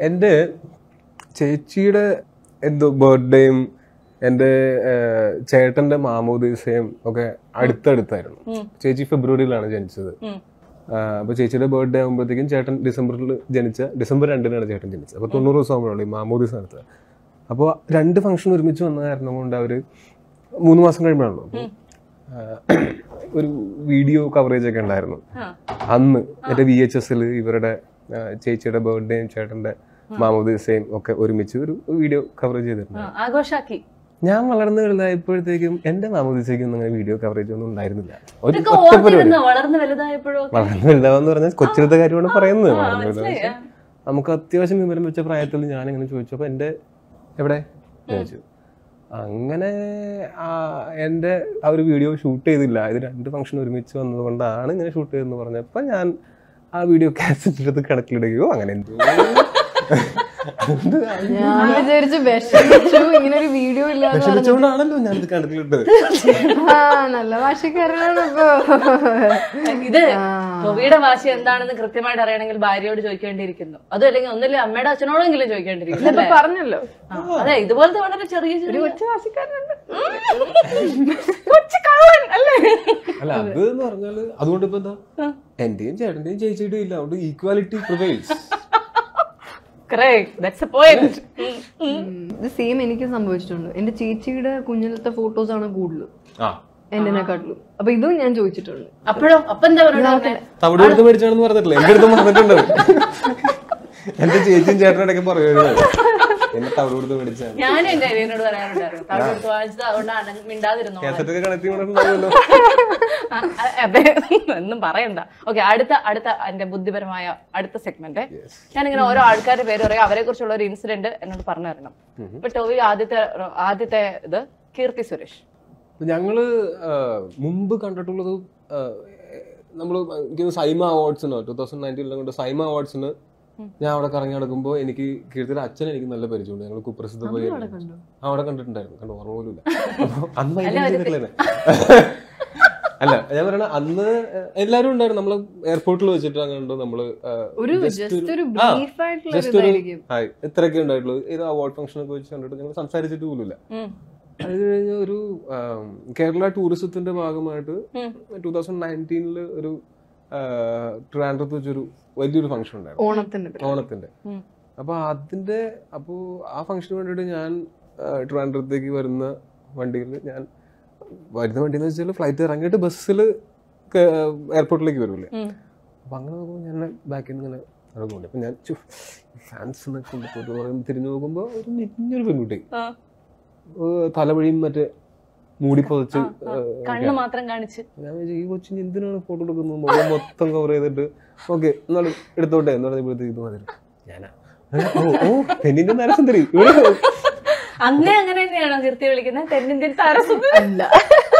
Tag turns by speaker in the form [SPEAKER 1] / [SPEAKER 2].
[SPEAKER 1] എൻ്റെ ചേച്ചിയുടെ എന്തോ ബർത്ത്ഡേയും എൻ്റെ ഏഹ്, ചേട്ടൻ്റെ മാമോദീസയും ഒക്കെ അടുത്തടുത്തായിരുന്നു ചേച്ചി ഫെബ്രുവരിയിലാണ് ജനിച്ചത്
[SPEAKER 2] ഉം.
[SPEAKER 1] ആഹ് അപ്പൊ ചേച്ചിയുടെ ബർത്ത്ഡേ ആകുമ്പോഴത്തേക്കും ചേട്ടൻ ഡിസംബറിൽ ജനിച്ച ഡിസംബർ രണ്ടിനാണ് ചേട്ടൻ ജനിച്ചത് അപ്പൊ തൊണ്ണൂറ് ദിവസം ആകുമ്പോഴാണ് ഈ മാമോദീസ് നടത്തുക അപ്പോൾ രണ്ട് ഫംഗ്ഷൻ ഒരുമിച്ച് വന്ന കാരണം കൊണ്ട് അവര് മൂന്ന് മാസം കഴിയുമ്പോഴാണല്ലോ അപ്പൊ, ആഹ് ഒരു വീഡിയോ കവറേജ് ഒക്കെ ഉണ്ടായിരുന്നു
[SPEAKER 2] ആ.
[SPEAKER 1] അന്ന് മറ്റേ വി എച്ച് എസിൽ ഇവരുടെ ആഹ് ചേച്ചിയുടെ ബർത്ത്ഡേയും ചേട്ടന്റെ മാമോദീസയും ഒക്കെ ഒരുമിച്ച് ഒരു വീഡിയോ കവറേജ് ചെയ്തിട്ടുണ്ട്
[SPEAKER 2] ആ, ആഘോഷാക്കി
[SPEAKER 1] ഞാൻ വളർന്നു വലുതായപ്പോഴത്തേക്കും എന്റെ മാമോദീസയ്ക്കും ഒന്നും അങ്ങനെ വീഡിയോ കവറേജ് ഒന്നും ഉണ്ടായിരുന്നില്ല ഒരു
[SPEAKER 2] ഇതൊക്കെ
[SPEAKER 1] ഒറ്റ പരിപാടി
[SPEAKER 2] ഓർത്തിരുന്നോ വളർന്ന് വലുതായപ്പോഴോ
[SPEAKER 1] വളർന്നു വലുതാവെന്ന് പറഞ്ഞാൽ കൊച്ചിലത്തെ കാര്യമാണ് പറയുന്നത്
[SPEAKER 2] ആ,
[SPEAKER 1] വളർന്നു
[SPEAKER 2] മനസ്സിലായി.
[SPEAKER 1] വലുതാവ് നമുക്ക് അത്യാവശ്യം വിവരം വെച്ച പ്രായത്തിൽ ഞാൻ ഇങ്ങനെ ചോദിച്ചു അപ്പൊ എന്റെ എവിടെ എന്ന് ചോദിച്ചു അങ്ങനെ ആ എന്റെ ആ ഒരു വീഡിയോ ഷൂട്ട് ചെയ്തില്ല ഇത് രണ്ട് ഫംഗ്ഷൻ ഒരുമിച്ച് വന്നതുകൊണ്ടാണ് ഇങ്ങനെ ഷൂട്ട് ചെയ്തെന്ന് പറഞ്ഞപ്പോ ഞാൻ ആ വീഡിയോ കാസറ്റ് എടുത്ത് കിടക്കിലിടുകയോ അങ്ങനെ എന്തോ എന്ത്
[SPEAKER 3] ഞാൻ വിചാരിച്ചു വിഷമിച്ചു ഇങ്ങനെ ഒരു വീഡിയോ ഇല്ലാന്ന് പറഞ്ഞു
[SPEAKER 1] വിഷമിച്ചുകൊണ്ടാണല്ലോ ഞാൻ ഇത് കിടക്കിലിട്ടത്
[SPEAKER 3] ആ നല്ല ഭാഷക്കാരനാണ് ഇപ്പൊ
[SPEAKER 2] ഇത് ടൊവിയുടെ വാശി എന്താണെന്ന് കൃത്യമായിട്ട് അറിയണമെങ്കിൽ ഭാര്യയോട് ചോദിക്കേണ്ടിയിരിക്കുന്നു അതും അല്ലെങ്കിൽ ഒന്നില്ല അമ്മയുടെ അച്ഛനോടെങ്കിലും ചോദിക്കേണ്ടിയിരിക്കുന്നു
[SPEAKER 3] ഇപ്പൊ
[SPEAKER 2] അല്ലേ?
[SPEAKER 3] പറഞ്ഞല്ലോ
[SPEAKER 2] ആ, അതെ ഇതുപോലത്തെ വളരെ ചെറിയ
[SPEAKER 3] ഒരു
[SPEAKER 2] ചെറിയ
[SPEAKER 3] കൊച്ചു ഭാഷക്കാരനുണ്ട്
[SPEAKER 2] കൊച്ചു കള്ളൻ അല്ലേ
[SPEAKER 1] അല്ല അത് എന്ന് പറഞ്ഞാല് അതുകൊണ്ട് ഇപ്പൊ എന്താ എന്റെയും ചേട്ടന്റെയും ചേച്ചിയുടെയും ഇല്ല അതുകൊണ്ട് equality prevails
[SPEAKER 2] Correct. That's the point.
[SPEAKER 3] ഇത് സെയിം എനിക്ക് സംഭവിച്ചിട്ടുണ്ട് എന്റെ ചേച്ചിയുടെ കുഞ്ഞിലത്തെ ഫോട്ടോസ് ആണ് കൂടുതൽ
[SPEAKER 1] ആ
[SPEAKER 3] എന്തിനെക്കാട്ടിലും അപ്പൊ ഇതും ഞാൻ ചോദിച്ചിട്ടുണ്ട്
[SPEAKER 2] അപ്പോഴോ അപ്പൊ എന്താ പറയുക
[SPEAKER 1] തവിട് എടുത്ത് മേടിച്ചാണെന്ന് പറഞ്ഞിട്ടില്ല എന്റെ അടുത്ത് പറഞ്ഞിട്ടുണ്ട് എന്റെ ചേച്ചിയും ചേട്ടനും ഇടയ്ക്ക് പറയുമായിരുന്നു എന്നെ തവിട് കൊടുത്ത് മേടിച്ചാണ്
[SPEAKER 2] ഞാനും എന്റെ അനിയനോട് പറയാറുണ്ടായിരുന്നു തവിട് എടുത്ത് വാങ്ങിച്ചത് അതുകൊണ്ടാണ് മിണ്ടാതിരുന്നോ
[SPEAKER 1] കാസറ്റൊക്കെ കണക്ട് ചെയ്തിട്ടുണ്ടാവുമല്ലോ
[SPEAKER 2] ആ, അ- അതെ ഒന്നും പറയണ്ട ഓക്കെ അടുത്ത അടുത്ത എന്റെ ബുദ്ധിപരമായ അടുത്ത സെഗ്മെന്റ് ഞാനിങ്ങനെ ഓരോ ആൾക്കാരുടെ പേര് പറയും അവരെ കുറിച്ചുള്ള ഒരു ഇൻസിഡന്റ് എന്നോട് പറഞ്ഞു തരണം ഇപ്പൊ ടോവി ആദ്യത്തെ ആദ്യത്തെ ഇത് കീർത്തി സുരേഷ്
[SPEAKER 1] അപ്പൊ ഞങ്ങള് ആ, മുമ്പ് കണ്ടിട്ടുള്ളത് ആ, നമ്മള് എനിക്ക് തോന്നുന്നു സൈമ അവാർഡ്സിനോ ടൂ തൗസൻഡ് നയൻറ്റീനിലെ കൊണ്ട് സൈമ അവാർഡ്സിന് ഞാൻ അവിടെ കറങ്ങി നടക്കുമ്പോൾ എനിക്ക് കീർത്തിയുടെ അച്ഛൻ എനിക്ക് നല്ല പരിചയമുണ്ട് ഞങ്ങൾ കുപ്രസിദ്ധ പോയി
[SPEAKER 3] കണ്ടോ?
[SPEAKER 1] അവിടെ കണ്ടിട്ടുണ്ടായിരുന്നു കണ്ടു ഓർമ്മ പോലും ഇല്ല അപ്പൊ അന്ന് ഭയങ്കര ചെയ്തിട്ടില്ലേ അല്ല ഞാൻ പറയണ അന്ന് എല്ലാരും ഉണ്ടായിരുന്നു നമ്മള് എയർപോർട്ടിൽ വെച്ചിട്ട് അങ്ങനെ ഉണ്ട് നമ്മള് ആ,
[SPEAKER 3] ഒരു
[SPEAKER 1] just
[SPEAKER 3] ജസ്റ്റ് ഒരു
[SPEAKER 1] ആ,
[SPEAKER 3] ബ്രീഫ് ആയിട്ടുള്ള ഒരു
[SPEAKER 1] just ഒരു
[SPEAKER 3] ഇതായിരിക്കും
[SPEAKER 1] ഹായ് ഇത്രയൊക്കെ ഉണ്ടായിട്ടുള്ളൂ ഇത് അവാർഡ് ഫംഗ്ഷൻ ഒക്കെ വെച്ച് കണ്ടിട്ട് ഞങ്ങൾ സംസാരിച്ചിട്ട് പോലുമില്ല
[SPEAKER 2] ഉം.
[SPEAKER 1] അത് കഴിഞ്ഞ് ഒരു ആം, കേരള ടൂറിസത്തിന്റെ ഭാഗമായിട്ട്
[SPEAKER 2] ഉം.
[SPEAKER 1] ടൂ തൗസൻഡ് നയൻറ്റീനില് ഒരു ആ, ട്രിവാൻഡ്രത്ത് വെച്ചൊരു വലിയൊരു ഫംഗ്ഷൻ ഉണ്ടായിരുന്നു
[SPEAKER 3] ഓണത്തിന്റെ പേര്.
[SPEAKER 1] ഓണത്തിന്റെ
[SPEAKER 2] ഉം.
[SPEAKER 1] അപ്പൊ അതിന്റെ അപ്പോ ആ ഫംഗ്ഷന് വേണ്ടിയിട്ട് ഞാൻ ആ, ട്രിവാൻഡ്രത്തേക്ക് വരുന്ന വണ്ടിയിൽ ഞാൻ വരുന്ന വണ്ടി എന്ന് വെച്ചാൽ ഫ്ലൈറ്റ് ഇറങ്ങിയിട്ട് ബസ്സിൽ എയർപോർട്ടിലേക്ക് വരൂലേ
[SPEAKER 2] ഉം.
[SPEAKER 1] അപ്പൊ അങ്ങനെ നോക്കുമ്പോൾ ഞാൻ ബാക്കിൽ നിന്ന് ഇങ്ങനെ ഇറങ്ങുന്നുണ്ട് അപ്പൊ ഞാൻ ഫാൻസ് കൊണ്ട് പോയിട്ട് പറയുമ്പോൾ തിരിഞ്ഞു നോക്കുമ്പോൾ ഒരു നിന്നൊരു പെൺകുട്ടി
[SPEAKER 2] ആ,
[SPEAKER 1] ഏഹ് തലവഴിയും മറ്റേ മൂടി പൊതച്ച്
[SPEAKER 2] ആ, കണ്ണ് മാത്രം കാണിച്ച്
[SPEAKER 1] ഞാൻ വിചാരിച്ചു, ഈ കൊച്ചിന് എന്തിനാണ് ഫോട്ടോ എടുക്കുന്നത് മുഖം മൊത്തം കവർ ചെയ്തിട്ട് ഓക്കെ എന്നാലും എടുത്തോട്ടെ എന്ന് പറഞ്ഞപ്പോഴത്തേക്ക് ഇത് മതി ഞാനാ ഓ ഓ പെണ്ണിന്റെ നരസുന്ദരി ഇവിടെ
[SPEAKER 2] അന്നേ അങ്ങനെ തന്നെയാണോ കീർത്തി വിളിക്കുന്നത് തെന്നിന്ത്യൻ താരസുന്ദരി
[SPEAKER 3] അല്ല